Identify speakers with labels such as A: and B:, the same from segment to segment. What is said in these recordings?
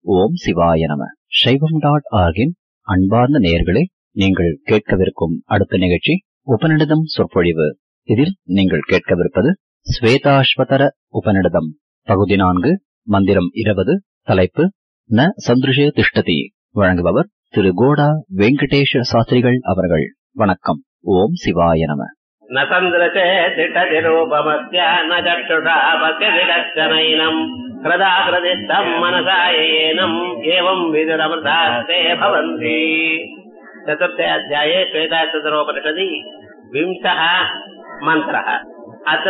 A: ஓம் சிவாய நம சைவம் டாட் ஆர்கின் அன்பார்ந்த நேயர்களே நீங்கள் கேட்கவிருக்கும் அடுத்த நிகழ்ச்சி உபநிடதம் சொற்பொழிவு இதில் நீங்கள் கேட்கவிருப்பது ஸ்வேதாஸ்வதர உபநிடதம் பகுதி நான்கு மந்திரம் இருபது தலைப்பு ந சந்திருஷே திஷ்டதி வழங்குபவர் திரு கோடா வெங்கடேஷ சாஸ்திரிகள் அவர்கள் வணக்கம் ஓம் சிவாய நம
B: न सन्द्रसे तिष्ठतिरूपमस्य न चक्षुषा पश्यतिरश्चनैनम् हृदाकृतिस्थम् मनसा येनम् एवम् विदुरमृतास्ते भवन्ति चतुर्थे अध्याये श्वेताचतुरोपनिषदि विंशः मन्त्रः अत्र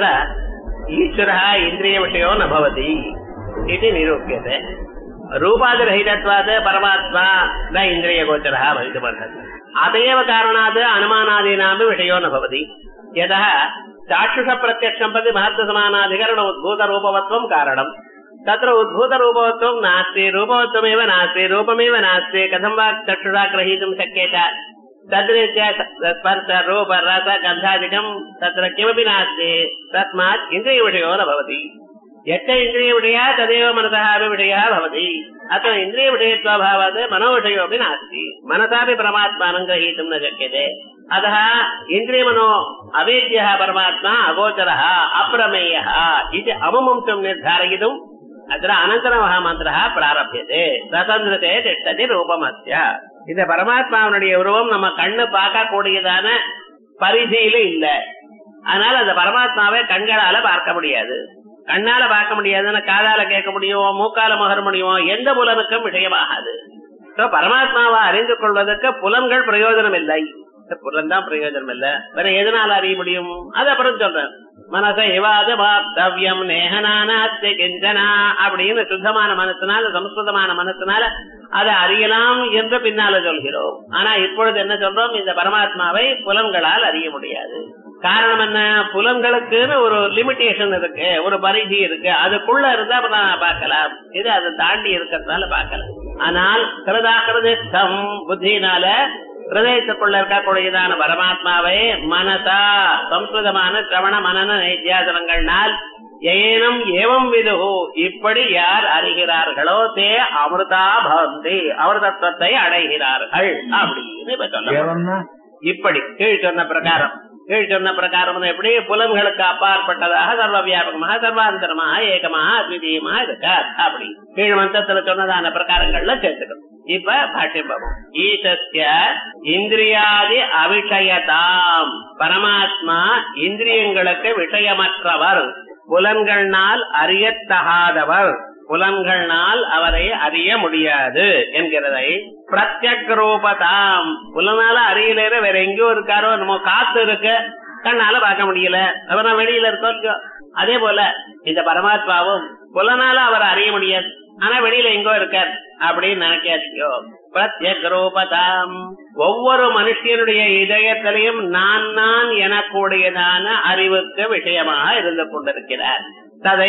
B: ईश्वरः इन्द्रियविषयो न भवति इति निरूप्यते रूपादिरहितत्वात् परमात्मा न इन्द्रियगोचरः भवितुमर्हति अत एव कारणात् अनुमानादीनापि विषयो न भवति यतः चाक्षुषप्रत्यक्षम् प्रति महत्त्वसमानाधिकरण उद्भूतरूपवत्वम् कारणम् तत्र उद्भूतरूपवत्वम् नास्ति रूपवत्वमेव नास्ति रूपमेव नास्ति कथं वा चक्षुषा ग्रहीतुं शक्येत तद्रीत्या स्पर्श रूप रस गन्धादिकम् तत्र किमपि नास्ति तस्मात् इन्द्रियविषयो न भवति यच्च इन्द्रियविषयः तदेव मनसः अपि विषयः भवति अत्र इन्द्रियविषयत्वाभावात् मनोविषयोऽपि नास्ति मनसापि परमात्मानं ग्रहीतुं न शक्यते अतः इन्द्रियमनो अवेद्यः परमात्मा अगोचरः अप्रमेयः इति अमुमुंशं निर्धारयितुम् अत्र अनन्तरमः मन्त्रः प्रारभ्यते சதந்திரத்தே திட்டதி ரூபமஸ்ய இந்த பரமாத்மாவனுடைய உருவம் நம்ம கண்ணு பார்க்கக்கூடியதான பரிதியில இல்ல அதனால அந்த பரமாத்மாவை கண்களால பார்க்க முடியாது கண்ணால பார்க்க முடியாதுன்னு காதால கேட்க முடியும் மூக்கால முகர முடியும் எந்த புலனுக்கும் விஷயமாகாது பரமாத்மாவை அறிந்து கொள்வதற்கு புலன்கள் பிரயோஜனம் இல்லை புலன் தான் பிரயோஜனம் இல்ல வேற எதனால அறிய முடியும் அது அப்புறம் சொல்றேன் மனச இவாத பாப்தவ்யம் நேகனானாஸ்தி கிஞ்சனா அப்படின்னு சுத்தமான மனத்தினால சமஸ்கிருதமான மனத்தினால அதை அறியலாம் என்று பின்னால சொல்கிறோம் ஆனா இப்பொழுது என்ன சொல்றோம் இந்த பரமாத்மாவை புலன்களால் அறிய முடியாது காரணம் என்ன புலன்களுக்குன்னு ஒரு லிமிடேஷன் இருக்கு ஒரு பரிதி இருக்கு அதுக்குள்ள இருந்தா நான் பார்க்கலாம் இது அதை தாண்டி இருக்கிறதுனால பார்க்கலாம் ஆனால் கிருதாகிருதம் புத்தினால ஹிருதயத்துக்குள்ள இருக்கக்கூடியதான பரமாத்மாவை மனசா சம்ஸ்கிருதமான சிரவண மனன நைத்தியாசனங்கள்னால் ஏனும் ஏவம் விதுகு இப்படி யார் அறிகிறார்களோ தே அமிர்தா பவந்தி அமிர்தத்துவத்தை அடைகிறார்கள் அப்படின்னு இப்ப சொல்ல இப்படி கீழ் சொன்ன பிரகாரம் கீழ் சொன்ன பிரகாரம் எப்படி புலன்களுக்கு அப்பாற்பட்டதாக சர்வ வியாபகமாக சர்வாந்தரமாக ஏகமாக அத்விதீயமாக இருக்கார் அப்படி கீழ் மந்தத்துல சொன்னதான பிரகாரங்கள்ல சேர்த்துக்கணும் இப்ப பாஷ்யம் பார்ப்போம் ஈசஸ்ய இந்திரியாதி அவிஷயதாம் பரமாத்மா இந்திரியங்களுக்கு விஷயமற்றவர் புலன்கள்னால் அறியத்தகாதவர் புலன்கள்னால் அவரை அறிய முடியாது என்கிறதை பிரத்யக் ரூபதாம் புலனால அறியல வேற எங்கேயோ இருக்காரோ நம்ம காத்து இருக்கு கண்ணால பார்க்க முடியல அவர் வெளியில இருக்கோம் அதே போல இந்த பரமாத்மாவும் புலனால அவர் அறிய முடியாது ஆனா வெளியில எங்கோ இருக்கார் அப்படின்னு நினைக்காதியோ பிரத்யக் ரூபதாம் ஒவ்வொரு மனுஷனுடைய இதயத்திலையும் நான் நான் எனக்கூடியதான அறிவுக்கு விஷயமாக இருந்து கொண்டிருக்கிறார் ததை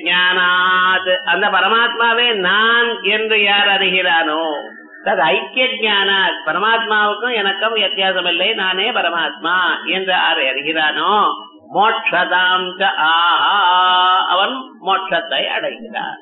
B: ஞானாத் அந்த பரமாத்மாவே நான் என்று யார் அறிகிறானோ தது ஐக்கிய ஜானாத் பரமாத்மாவுக்கும் எனக்கும் வித்தியாசம் இல்லை நானே பரமாத்மா என்று யார் அறிகிறானோ மோட்சதாம் ஆஹா அவன் மோட்சத்தை அடைகிறார்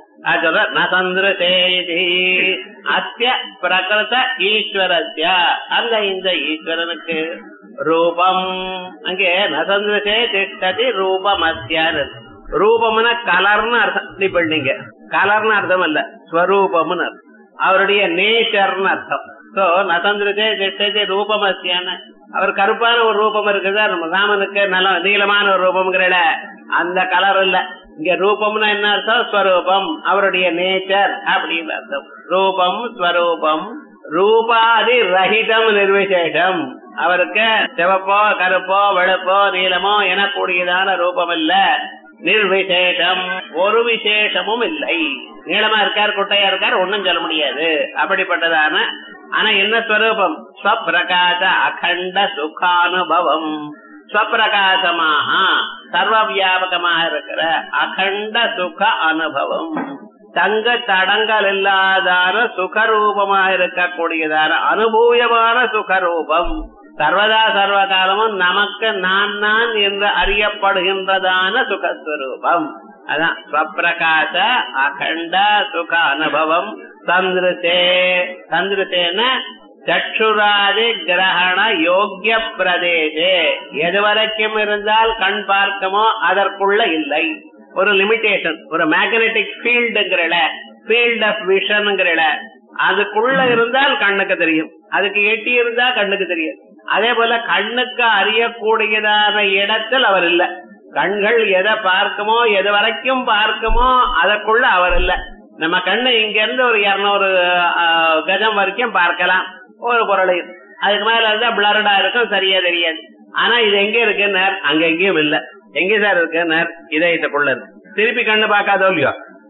B: அத்திய பிரகிருத ஈஸ்வரஸ்ய அந்த இந்த ஈஸ்வரனுக்கு ரூபம் அங்கே நசந்திரசே திட்டதி ரூபம் அத்தியான் ரூபம்னா கலர்னு அர்த்தம் இப்படி பண்ணீங்க கலர்னு அர்த்தம் இல்ல ஸ்வரூபம்னு அர்த்தம் அவருடைய நேச்சர்னு அர்த்தம் சோ நசந்திரசே திட்டதி ரூபம் அத்தியான அவர் கருப்பான ஒரு ரூபம் இருக்குதா ராமனுக்கு நல்ல நீளமான ஒரு ரூபம்ங்கிறல அந்த கலர் இல்ல இங்க ரூபம்னா என்ன அர்த்தம் ஸ்வரூபம் அவருடைய நேச்சர் அப்படின்னு அர்த்தம் ரூபம் ஸ்வரூபம் ரூபாதி ரஹிதம் நிர்விசேஷம் அவருக்கு சிவப்போ கருப்போ வெளுப்போ நீளமோ எனக்கூடியதான ரூபம் இல்ல நிர்விசேஷம் ஒரு விசேஷமும் இல்லை நீளமா இருக்கார் குட்டையா இருக்கார் ஒன்னும் சொல்ல முடியாது அப்படிப்பட்டதான ஆனா என்ன ஸ்வரூபம் ஸ்வப்பிரகாச அகண்ட சுகானுபவம் ஸ்வப்பிரகாசமாக சர்வ வியாபகமாக இருக்கிற அகண்ட சுக அனுபவம் தங்க தடங்கள் இல்லாதான சுகரூபமாக இருக்கக்கூடியதான அனுபூயமான சுகரூபம் சர்வதா சர்வ காலமும் நமக்கு நான் நான் என்று அறியப்படுகின்றதான சுகஸ்வரூபம் அதான் ஸ்வப்பிரகாச அகண்ட சுக அனுபவம் தந்திருத்தே தந்திருத்தேன்னா சற்றுராதி கிரகண யோக்கிய பிரதேசே எது வரைக்கும் இருந்தால் கண் பார்க்குமோ அதற்குள்ள இல்லை ஒரு லிமிடேஷன் ஒரு மேக்னெட்டிக் ஃபீல்டுங்கிறல ஃபீல்ட் ஆஃப் விஷன்ங்கிறல அதுக்குள்ள இருந்தால் கண்ணுக்கு தெரியும் அதுக்கு எட்டி இருந்தா கண்ணுக்கு தெரியும் அதே போல கண்ணுக்கு அறியக்கூடியதான இடத்தில் அவர் இல்ல கண்கள் எதை பார்க்குமோ எது வரைக்கும் பார்க்குமோ அதற்குள்ள அவர் இல்ல நம்ம கண்ணு இங்க இருந்து ஒரு இருநூறு கஜம் வரைக்கும் பார்க்கலாம் ஒரு பொருளை அதுக்கு மேல இருந்தா பிளர்டா இருக்கும் சரியா தெரியாது ஆனா இது எங்க இருக்குன்னார் அங்க எங்கேயும் இல்ல எங்க சார் இருக்குன்னார் இதயத்துக்குள்ள இருக்கு திருப்பி கண்ணு பார்க்காதோ இல்லையோ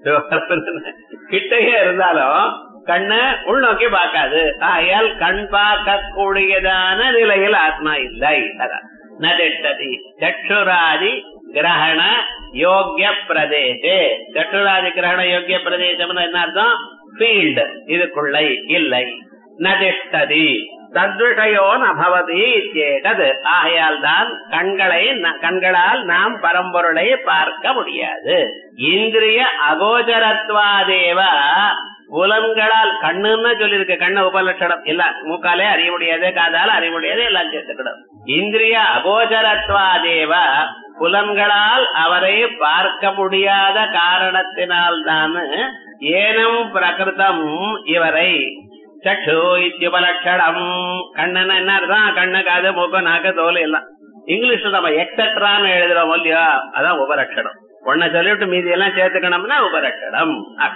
B: கிட்டையே இருந்தாலும் கண்ணு உள்நோக்கி பார்க்காது ஆகையால் கண் பார்க்கக்கூடியதான நிலையில் ஆத்மா இல்லை அதான் நதிஷ்டதி சற்றுராதி கிரகண யோக்கிய பிரதேசே சற்றுராதி கிரகண யோக்கிய பிரதேசம் என்ன அர்த்தம் ஃபீல்டு இதுக்குள்ள இல்லை நதிஷ்டதி தத்விஷயோ நபவதி இத்தேட்டது ஆகையால் தான் கண்களை கண்களால் நாம் பரம்பொருளை பார்க்க முடியாது இந்திரிய அகோச்சரத்வாதேவ புலன்களால் கண்ணுன்னு சொல்லியிருக்கு கண்ணு உபலட்சணம் இல்ல மூக்காலே அறிய முடியாது காதால அறிய முடியாது எல்லாம் சேர்த்துக்கணும் இந்திரிய அகோச்சரத்வாதேவ புலன்களால் அவரை பார்க்க முடியாத காரணத்தினால் தான் ஏனம் பிரகிருதம் இவரை சட்டு இத்தியுபலட்சணம் கண்ணன் என்ன அர்த்தம் கண்ணு காது மூக்கு நாக்கு தோல் எல்லாம் இங்கிலீஷ்ல நம்ம எக்ஸட்ரான்னு எழுதுறோம் இல்லையா அதான் உபலட்சணம் ஒன்ன சொல்லிட்டு மீதி எல்லாம் சேர்த்துக்கணும்னா உபலட்சணம்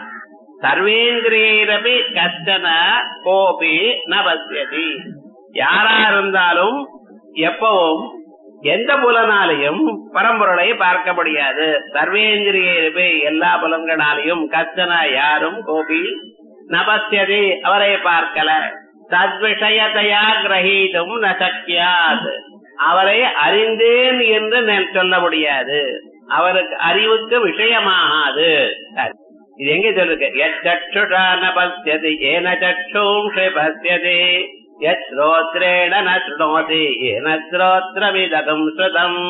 B: சர்வேந்திரியரபி கஷ்டன கோபி நபத்தியதி யாரா இருந்தாலும் எப்பவும் எந்த புலனாலையும் பரம்பொருளை பார்க்க முடியாது சர்வேந்திரியரபி எல்லா புலன்களாலையும் கஷ்டன யாரும் கோபி நபத்தியதி அவரை பார்க்கல தத்விஷயத்தையா கிரகீதும் நசக்கியாது அவரை அறிந்தேன் என்று சொல்ல முடியாது அவருக்கு அறிவுக்கு விஷயமாகாது இது எங்க சொல்லுங்க எச்சுஷான பசியதி ஏன சற்றும் பசியதி யத்ரோத்ரேண நோதி ஏன ஸ்ரோத்ரமிதகம் ஸ்ருதம்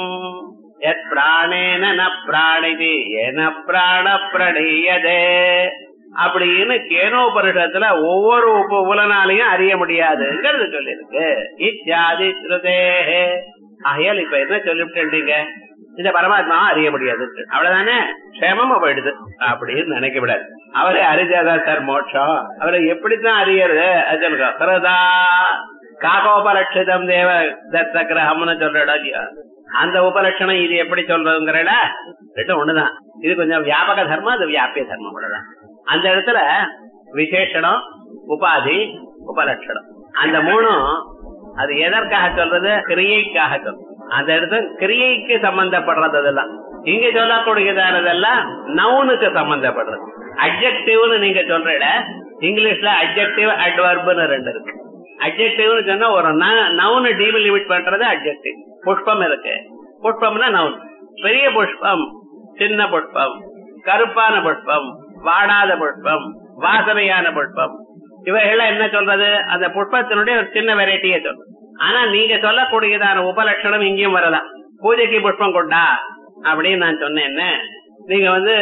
B: யத் பிராணேன ந பிராணிதி ஏன பிராண பிரணீயதே அப்படின்னு கேனோபரிஷத்துல ஒவ்வொரு புலனாலையும் அறிய முடியாதுங்கிறது சொல்லிருக்கு இத்தியாதி ஸ்ருதேஹே ஆகையால் இப்ப என்ன சொல்லிவிட்டீங்க இந்த பரமாத்மா அறிய முடியாது அவ்வளவுதானே க்ஷேமமா போயிடுது அப்படின்னு நினைக்க விடாது அவரை அறிஞ்சாதான் சார் மோட்சம் அவரை எப்படித்தான் அறியறது அது சொல்லுங்க கிருதா காகோபலட்சிதம் தேவ தத்த கிரகம்னு சொல்றா இல்லையா அந்த உபலட்சணம் இது எப்படி சொல்றதுங்கிறல ரெண்டும் ஒண்ணுதான் இது கொஞ்சம் வியாபக தர்மம் அது வியாபிய தர்மம் அவ்வளவுதான் அந்த இடத்துல விசேஷனம் உபாதி உபலட்சணம் அந்த மூணும் அது எதற்காக சொல்றது கிரியைக்காக சொல்றது அந்த இடத்துல கிரியைக்கு சம்பந்தப்படுறது அதெல்லாம் இங்க சொல்லக்கூடியதானதெல்லாம் நவுனுக்கு சம்பந்தப்படுறது அப்ஜெக்டிவ்னு நீங்க சொல்ற இங்கிலீஷ்ல அப்ஜெக்டிவ் அட்வர்ப்னு ரெண்டு இருக்கு அப்ஜெக்டிவ்னு சொன்னா ஒரு நவுனு டீம் லிமிட் பண்றது அப்ஜெக்டிவ் புஷ்பம் இருக்கு புஷ்பம்னா நவுன் பெரிய புஷ்பம் சின்ன புஷ்பம் கருப்பான புஷ்பம் வாடாத புஷ்பம் வாசனையான புஷ்பம் இவைகள் என்ன சொல்றது அந்த புஷ்பத்தினுடைய ஒரு சின்ன வெரைட்டியை சொல்றது ஆனா நீங்க சொல்லக்கூடியதான உபலட்சணம் இங்கேயும் வரலாம் பூஜைக்கு புஷ்பம் கொண்டா அப்படின்னு நான் சொன்னேன் நீங்க வந்து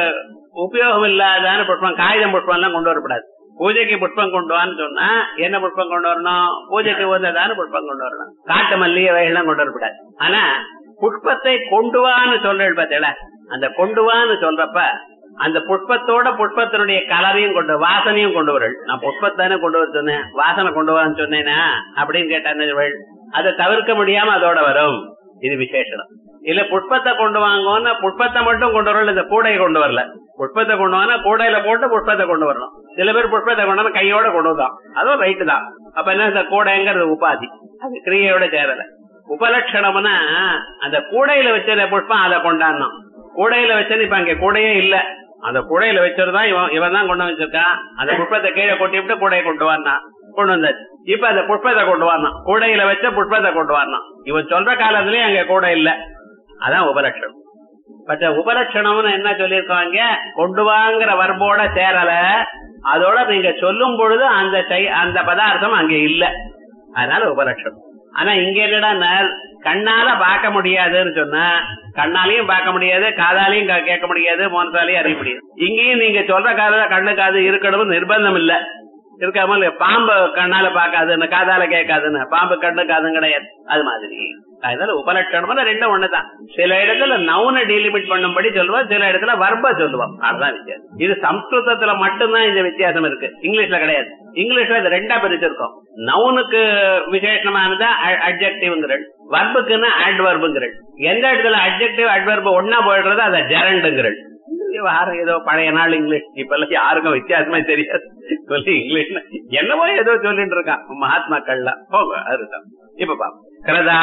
B: உபயோகம் இல்லாதான புஷ்பம் காகிதம் புஷ்பம் எல்லாம் கொண்டு வரக்கூடாது பூஜைக்கு புஷ்பம் கொண்டு வான்னு சொன்னா என்ன புஷ்பம் கொண்டு வரணும் பூஜைக்கு உததான புஷ்பம் கொண்டு வரணும் காட்டு மல்லிகை வகைகள்லாம் கொண்டு வரக்கூடாது ஆனா புஷ்பத்தை கொண்டு வான்னு சொல்றேன் பார்த்தீங்களா அந்த கொண்டு வான்னு சொல்றப்ப அந்த புஷ்பத்தோட புஷ்பத்தினுடைய கலரையும் கொண்டு வாசனையும் கொண்டு வரல் நான் புஷ்பத்தானே கொண்டு வர சொன்னேன் வாசனை கொண்டு வான்னு சொன்னேனா அப்படின்னு கேட்டாங்க அதை தவிர்க்க முடியாம அதோட வரும் இது விசேஷம் இல்ல புஷ்பத்தை கொண்டு வாங்கன்னு புஷ்பத்தை மட்டும் கொண்டு வரல இந்த கூடையை கொண்டு வரல புஷ்பத்தை கொண்டு வாங்க கூடையில போட்டு புஷ்பத்தை கொண்டு வரணும் சில பேர் புஷ்பத்தை கொண்டு வந்து கையோட கொண்டு வந்தான் அதுவும் ரைட்டு தான் அப்ப என்ன இந்த கூடைங்கிறது உபாதி அது கிரியையோட சேரல உபலட்சணம்னா அந்த கூடையில வச்ச புஷ்பம் அதை கொண்டாடணும் கூடையில வச்சது இப்ப அங்க கூடையே இல்ல அந்த கூடையில வச்சதுதான் இவன் இவன் தான் கொண்டு வச்சிருக்கான் அந்த புஷ்பத்தை கீழே கொட்டி விட்டு கூடையை கொண்டு வரனான் கொண்டு வந்தாச்சு இப்ப அந்த புஷ்பத்தை கொண்டு வரணும் கூடையில வச்ச புஷ்பத்தை கொண்டு வரணும் இவன் சொல்ற காலத்திலயும் அங்க கூடை இல்ல அதான் உபலட்சணம் பட் உபலட்சணம்னு என்ன சொல்லியிருக்காங்க கொண்டு வாங்குற வர்போட சேரல அதோட நீங்க சொல்லும் பொழுது அந்த அந்த பதார்த்தம் அங்க இல்ல அதனால உபலட்சணம் ஆனா இங்க என்னடா கண்ணால பார்க்க முடியாதுன்னு சொன்னா கண்ணாலையும் பார்க்க முடியாது காதாலையும் கே- கேட்க முடியாது மோனசாலையும் அறிய முடியாது இங்கேயும் நீங்க சொல்ற காதுல கண்ணு காது இருக்கணும்னு நிர்பந்தம் இல்ல இருக்காம இல்லையா? பாம்பு கண்ணால பார்க்காதுன்னு காதால கேட்காதுன்னு பாம்பு கண்ணு காதும் கிடையாது அது மாதிரி அதனால உபலட்சணம் ரெண்டும் ஒண்ணுதான் சில இடத்துல நவுனை டீலிமிட் பண்ணும்படி சொல்லுவோம் சில இடத்துல வர்ப சொல்லுவோம் அதுதான் வித்தியாசம் இது சம்ஸ்கிருதத்துல மட்டும்தான் இந்த வித்தியாசம் இருக்கு இங்கிலீஷ்ல கிடையாது இங்கிலீஷ்ல இது ரெண்டா பிரிச்சிருக்கோம் நவுனுக்கு விசேஷமானது அட்ஜெக்டிவ்ங்கிறள் வர்புக்குன்னு அட்வர்புங்கிறள் எந்த இடத்துல அட்ஜெக்டிவ் அட்வர்பு ஒன்னா போயிடுறது அதை ஜெரண்டுங்கிறள் விவகாரம் ஏதோ பழைய நாள் இங்கிலீஷ் இப்ப எல்லாம் யாருக்கும் வித்தியாசமே தெரியாது சொல்லி இங்கிலீஷ் என்னவோ ஏதோ சொல்லிட்டு இருக்கான் மகாத்மாக்கள்லாம் போங்க அதுதான் இப்ப பாப்போம் கிருதா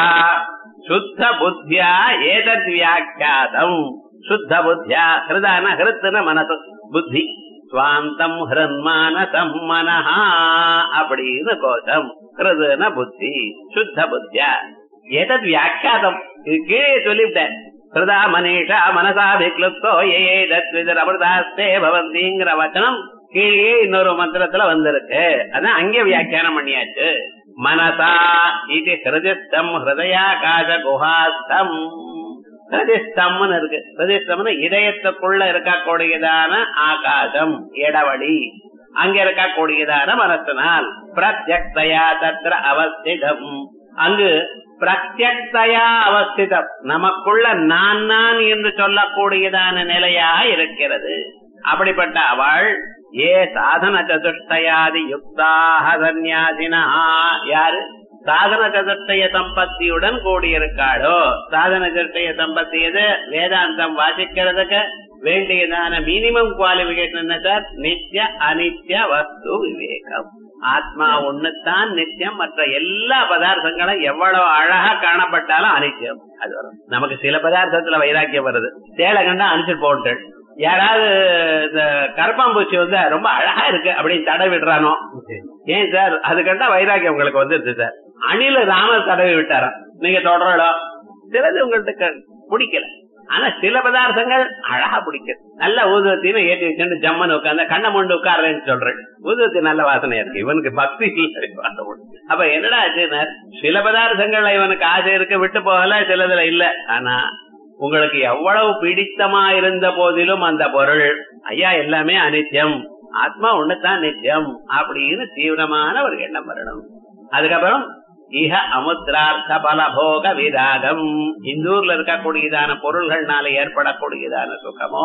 B: சுத்த புத்தியா ஏதத் வியாக்கியாதம் சுத்த புத்தியா ஹிருதான ஹிருத்துன மனசு புத்தி சுவாந்தம் ஹிருன்மானசம் மனஹா அப்படின்னு கோஷம் ஹிருதுன புத்தி சுத்த புத்தியா ஏதத் வியாக்கியாதம் இது கீழே சொல்லிவிட்டேன் ஹிருதா மனிஷா மனசா விக்லுப்தோ ஏதத் விதர் அமிர்தாஸ்தே பவந்திங்கிற வச்சனம் கீழே இன்னொரு மந்திரத்துல வந்திருக்கு அதான் அங்கே வியாக்கியானம் பண்ணியாச்சு மனசா இது ஹிருதிஸ்தம் ஹிருதயாகாச குஹாஸ்தம் ஹிருதிஸ்தம்னு இருக்கு ஹிருதிஸ்தம்னு இதயத்துக்குள்ள இருக்கக்கூடியதான ஆகாசம் இடவழி அங்க இருக்கக்கூடியதான மனத்தினால் பிரத்யக்தயா தத்ர அவஸ்திதம் அங்கு பிரத்யக்தயா அவஸ்திதம் நமக்குள்ள நான் நான் என்று சொல்லக்கூடியதான நிலையா இருக்கிறது அப்படிப்பட்ட அவள் ஏ சாதன சதுஷ்டயாதி யுக்தாக சந்நியாசினா யாரு சாதன சதுஷ்டய சம்பத்தியுடன் கூடியிருக்காளோ சாதன சதுஷ்டய சம்பத்தி எது வேதாந்தம் வாசிக்கிறதுக்கு வேண்டியதான மினிமம் குவாலிபிகேஷன் என்ன சார் நித்திய அனித்ய வஸ்து விவேகம் ஆத்மா ஒண்ணுதான் நித்தியம் மற்ற எல்லா பதார்த்தங்களும் எவ்வளவு அழகா காணப்பட்டாலும் அனித்தியம் அது வரும் நமக்கு சில பதார்த்தத்துல வைராக்கியம் வருது சேலை கண்டா அனுப்பிச்சு போட்டு யாராவது இந்த கரப்பாம்பூச்சி வந்து ரொம்ப அழகா இருக்கு அப்படின்னு தடை விடுறானோ ஏன் சார் அது கண்டா வைராக்கியம் உங்களுக்கு வந்துருது சார் அணில ராமர் தடவி விட்டாராம் நீங்க தொடரலாம் சிலது உங்கள்கிட்ட பிடிக்கல ஆனா சில பதார்த்தங்கள் அழகா பிடிக்குது நல்ல ஊதுவத்தின்னு ஏற்றி வச்சுட்டு ஜம்மன் உட்காந்து கண்ணை மொண்டு உட்கார்றேன்னு சொல்றேன் ஊதுவத்தி நல்ல வாசனையா இருக்கு இவனுக்கு பக்தி இல்ல அப்ப என்னடா ஆச்சுன்னா சில பதார்த்தங்கள்ல இவனுக்கு ஆசை இருக்கு விட்டு போகல சிலதுல இல்ல ஆனா உங்களுக்கு எவ்வளவு பிடித்தமா இருந்த போதிலும் அந்த பொருள் ஐயா எல்லாமே அனித்யம் ஆத்மா ஒண்ணுதான் நித்தியம் அப்படின்னு தீவிரமான ஒரு எண்ணம் வரணும் அதுக்கப்புறம் இஹ அமுத்ரார்த்த பலபோக விராகம் இந்தூர்ல இருக்கக்கூடியதான பொருள்கள்னால ஏற்படக்கூடியதான சுகமோ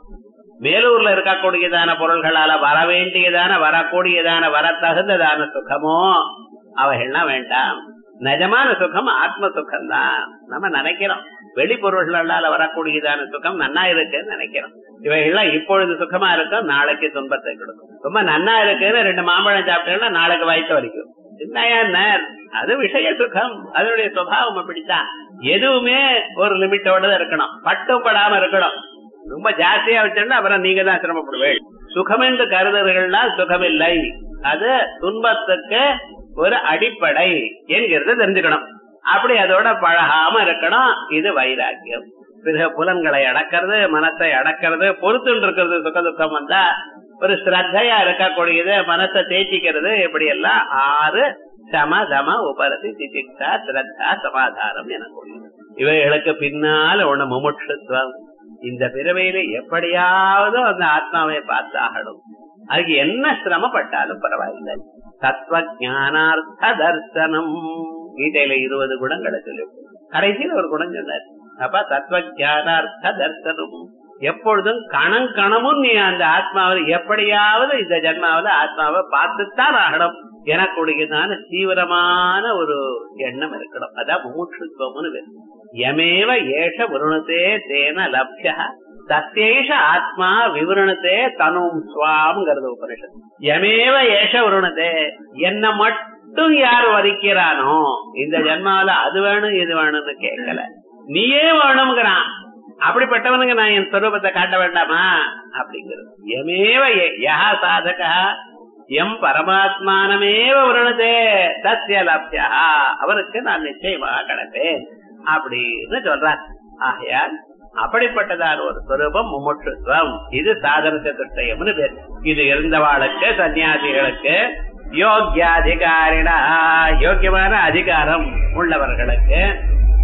B: வேலூர்ல இருக்கக்கூடியதான பொருள்களால வர வேண்டியதான வரக்கூடியதான வரத்தகுந்ததான சுகமோ அவைகள்லாம் வேண்டாம் நிஜமான சுகம் ஆத்ம சுகம் தான் நம்ம நினைக்கிறோம் வெளிப்பொருள்களால வரக்கூடியதான சுகம் நன்னா இருக்குன்னு நினைக்கிறோம் இவைகள்லாம் இப்பொழுது சுகமா இருக்கும் நாளைக்கு துன்பத்தை கொடுக்கும் ரொம்ப நன்னா இருக்குன்னு ரெண்டு மாம்பழம் சாப்பிட்டா நாளைக்கு வயிற்று வலிக்கும் என்னையா அது விஷய சுகம் அதனுடைய சுபாவம் அப்படித்தான் எதுவுமே ஒரு லிமிட்டோட இருக்கணும் பட்டும் படாம இருக்கணும் ரொம்ப ஜாஸ்தியா வச்சோம்னா அப்புறம் நீங்க தான் சிரமப்படுவேன் சுகம் என்று கருதுகள்னா சுகம் இல்லை அது துன்பத்துக்கு ஒரு அடிப்படை என்கிறத தெரிஞ்சுக்கணும் அப்படி அதோட பழகாம இருக்கணும் இது வைராக்கியம் பிறகு புலன்களை அடக்கிறது மனத்தை அடக்கிறது பொறுத்துன்னு இருக்கிறது சுக துக்கம் வந்தா ஒரு ஸ்ரத்தையா இருக்கக்கூடியது மனசை தேய்ச்சிக்கிறது இப்படி எல்லாம் ஆறு சம தம உபரதி திதிக்ஷா ஸ்ரத்தா சமாதானம் என இவைகளுக்கு பின்னால் ஒண்ணு முமுட்சுத்துவம் இந்த பிறவையில எப்படியாவது அந்த ஆத்மாவை பார்த்து ஆகணும் அதுக்கு என்ன சிரமப்பட்டாலும் பரவாயில்லை தத்துவ ஞானார்த்த தர்சனம் கீதையில இருபது குணங்களை சொல்லி கடைசியில் ஒரு குணம் சொன்னார் அப்ப தத்துவ ஞானார்த்த தர்சனம் எப்பொழுதும் கணம் கணமும் நீ அந்த ஆத்மாவை எப்படியாவது இந்த ஜென்மாவில ஆத்மாவை பார்த்துத்தான் ஆகணும் எனக்குடையதான தீவிரமான ஒரு எண்ணம் இருக்கணும் அதான் மூச்சுத்துவம்னு யமேவ ஏஷ விருணத்தே தேன லப்ய தத்தேஷ ஆத்மா விவரணத்தே தனும் சுவாம்ங்கிறது உபனிஷத் யமேவ ஏஷ விருணத்தே என்ன மட்டும் யார் வரிக்கிறானோ இந்த ஜென்மாவில அது வேணும் இது வேணும்னு கேட்கல நீயே வேணுங்கிறான் அப்படிப்பட்டவனுங்க நான் என் ஸ்வரூபத்தை காட்ட வேண்டாமா அப்படிங்கிறது எமேவ யா சாதகா எம் பரமாத்மானமேவ விரணதே சத்திய லப்யா அவருக்கு நான் நிச்சயமாக கிடப்பேன் அப்படின்னு சொல்றார் ஆகையால் அப்படிப்பட்டதான ஒரு ஸ்வரூபம் முமுட்சுத்துவம் இது சாதன சதுஷ்டயம்னு பேர் இது இருந்தவாளுக்கு சன்னியாசிகளுக்கு யோக்கியாதிகாரினா யோக்கியமான அதிகாரம் உள்ளவர்களுக்கு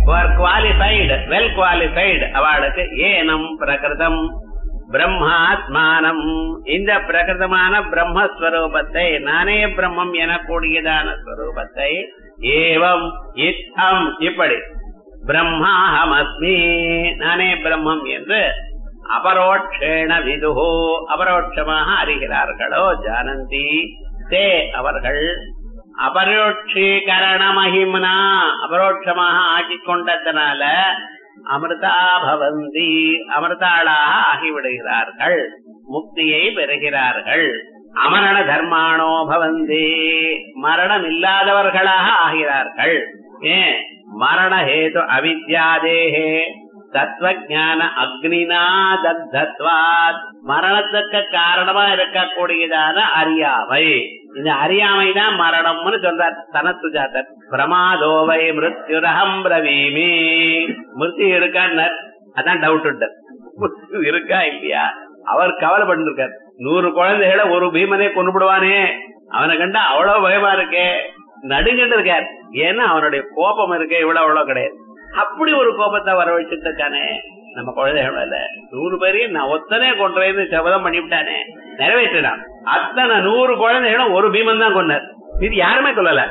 B: குவாலிஃபைடு வெல் குவாலிஃபைடு அவளுக்கு ஏனம் பிரகிருதம் பிரம்மாத்மானம் இந்த பிரகிருதமான பிரம்மஸ்வரூபத்தை நானே பிரம்மம் எனக்கூடியதான ஸ்வரூபத்தை ஏவம் இத்தம் இப்படி பிரம்மாஹமஸ்மி நானே பிரம்மம் என்று அபரோட்சேண விதுஹோ அபரோட்சமாக அறிகிறார்களோ ஜானந்தி தே அவர்கள் அபரோட்சீகரண மகிம்னா அபரோட்சமாக ஆக்கிக் கொண்டதனால அமிர்தா பவந்தி அமிர்தாளாக ஆகிவிடுகிறார்கள் முக்தியை பெறுகிறார்கள் அமரண தர்மானோ பவந்தி மரணம் இல்லாதவர்களாக ஆகிறார்கள் ஏன் மரண ஹேது அவித்யாதேகே தத்துவஞான அக்னினா தத்தத்வாத் மரணத்துக்கு காரணமா இருக்கக்கூடியதான அறியாமை இந்த அறியாமை தான் மரணம்னு சொல்றார் தனத்து ஜாத்தர் பிரமாதோவை மிருத்யுரகம் பிரவீமி மிருத்தி இருக்கான்னு அதான் டவுட் மிருத்யு இருக்கா இல்லையா அவர் கவலை பண்ணிருக்கார் நூறு குழந்தைகளை ஒரு பீமனே கொண்டுபிடுவானே அவனை கண்டா அவ்வளவு பயமா இருக்கே நடுங்கிட்டு இருக்கார் ஏன்னா அவனுடைய கோபம் இருக்கே இவ்வளவு அவ்வளவு கிடையாது அப்படி ஒரு கோபத்தை வர வச்சுட்டு இருக்கானே நம்ம குழந்தைகள நூறு பேரையும் நான் ஒத்தனே கொன்றேன்னு சபதம் பண்ணிவிட்டானே நிறைவேற்றினான் அத்தனை நூறு குழந்தைகளும் ஒரு பீமன் தான் கொண்டார் இது யாருமே கொல்லல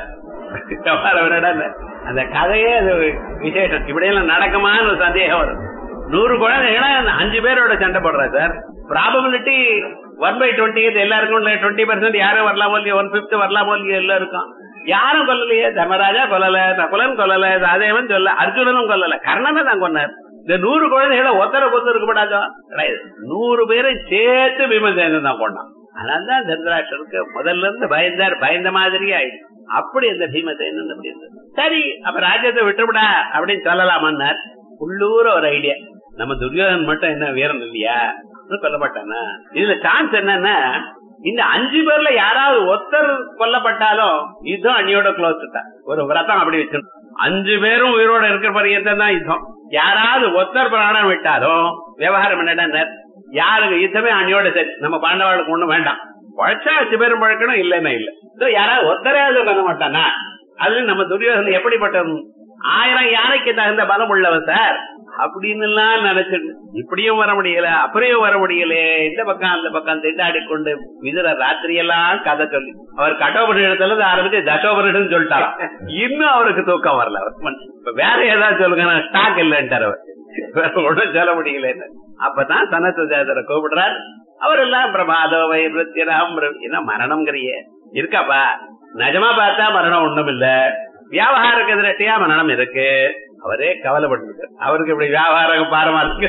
B: அந்த கதையே அது விசேஷம் இப்படியெல்லாம் நடக்குமான்னு ஒரு சந்தேகம் வரும் நூறு குழந்தைகளும் அஞ்சு பேரோட சண்டை போடுற sir probability one by twenty எல்லாருக்கும் டுவெண்ட்டி பர்சன்ட் யாரும் வரலாமோ இல்லையோ ஒன் பிப்த் வரலாமோ இல்லையோ எல்லாருக்கும் யாரும் கொல்லலையே தர்மராஜா கொல்லல நகுலன் கொல்லல சதேவன் சொல்ல அர்ஜுனனும் கொல்லல கர்ணனை தான் கொண்டார் இந்த நூறு குழந்தைகளை ஒத்தரை கொத்து இருக்கப்படாதோ கிடையாது நூறு பேரை சேர்த்து பீமசேனன் தான் கொண்டான் அதனால்தான் தர்மராஷ்டருக்கு முதல்ல இருந்து பயந்தார் பயந்த மாதிரி ஆயிடுச்சு அப்படி அந்த பீமசேனன் அப்படி இருந்தது சரி அப்ப ராஜ்யத்தை விட்டுவிடா அப்படின்னு சொல்லலாமன்னார் உள்ளூர ஒரு ஐடியா நம்ம துரியோதன் மட்டும் என்ன வீரம் இல்லையா கொல்லப்பட்டானா இதுல சான்ஸ் என்னன்னா இந்த அஞ்சு பேர்ல யாராவது ஒருத்தர் கொல்லப்பட்டாலும் யுத்தம் அணியோட க்ளோஸ் ஒரு விரதம் அப்படி வச்சு அஞ்சு பேரும் உயிரோட இருக்கிற பரியத்தான் தான் யுத்தம் யாராவது ஒருத்தர் பிராணம் விட்டாலும் விவகாரம் என்னடா யாருக்கு யுத்தமே அணியோட சரி நம்ம பாண்டவாளுக்கு ஒண்ணும் வேண்டாம் பழச்சா அஞ்சு பேரும் பழக்கணும் இல்லைன்னா இல்ல யாராவது ஒருத்தரையாவது பண்ண மாட்டானா அதுல நம்ம துரியோதனை எப்படிப்பட்ட ஆயிரம் யானைக்கு தகுந்த பலம் உள்ளவன் சார் அப்படின்னு எல்லாம் நினைச்சிட்டு இப்படியும் வர முடியல அப்படியும் வர முடியல இந்த பக்கம் அந்த பக்கம் திண்டாடி கொண்டு விதுர ராத்திரி எல்லாம் கதை சொல்லி அவர் கட்டோபரிடத்துல ஆரம்பிச்சு தசோபரிடம் சொல்லிட்டாராம் இன்னும் அவருக்கு தூக்கம் வரல அவர் வேற ஏதாவது சொல்லுங்க ஸ்டாக் இல்லைன்ட்டார் அவர் வேற ஒன்றும் சொல்ல முடியல அப்பதான் சனசுஜாதரை கூப்பிடுறார் அவர் எல்லாம் பிரபாதோவை மிருத்தியராம் என்ன மரணம்ங்கிறிய இருக்காப்பா நிஜமா பார்த்தா மரணம் ஒண்ணும் இல்ல வியாபாரக்கு எதிரட்டியா மரணம் இருக்கு அவரே கவலைப்பட்டு அவருக்கு இப்படி வியாபாரம் பாரமா இருக்கு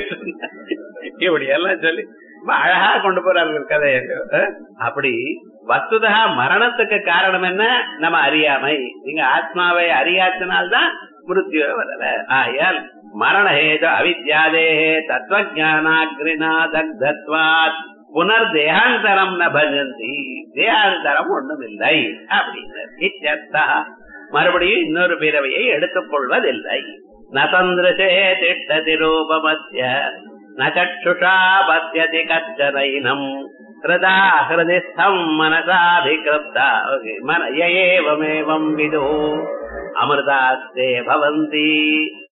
B: இப்படி எல்லாம் சொல்லி ரொம்ப அழகா கொண்டு போறாரு கதையை அப்படி வஸ்துதா மரணத்துக்கு காரணம் என்ன நம்ம அறியாமை நீங்க ஆத்மாவை அறியாத்தினால்தான் மிருத்யு வரல ஆயால் மரண ஹேது அவித்யாதே தத்துவஜானாகிரினா தக்தத்வாத் புனர் தேகாந்தரம் ந பஜந்தி தேகாந்தரம் ஒண்ணும் இல்லை அப்படின்னு மறுபடியும் இன்னொரு பிறவையை எடுத்துக் கொள்வதில்லை நதந்திரசே திட்டதி ரூபமத்திய நச்சுஷா பத்தியதி கச்சனைனம் ஹிருதா ஹிருதிஸ்தம் மனசாதிகிருப்தா மன ஏவமேவம் விது அமிர்தாஸ்தே பவந்தி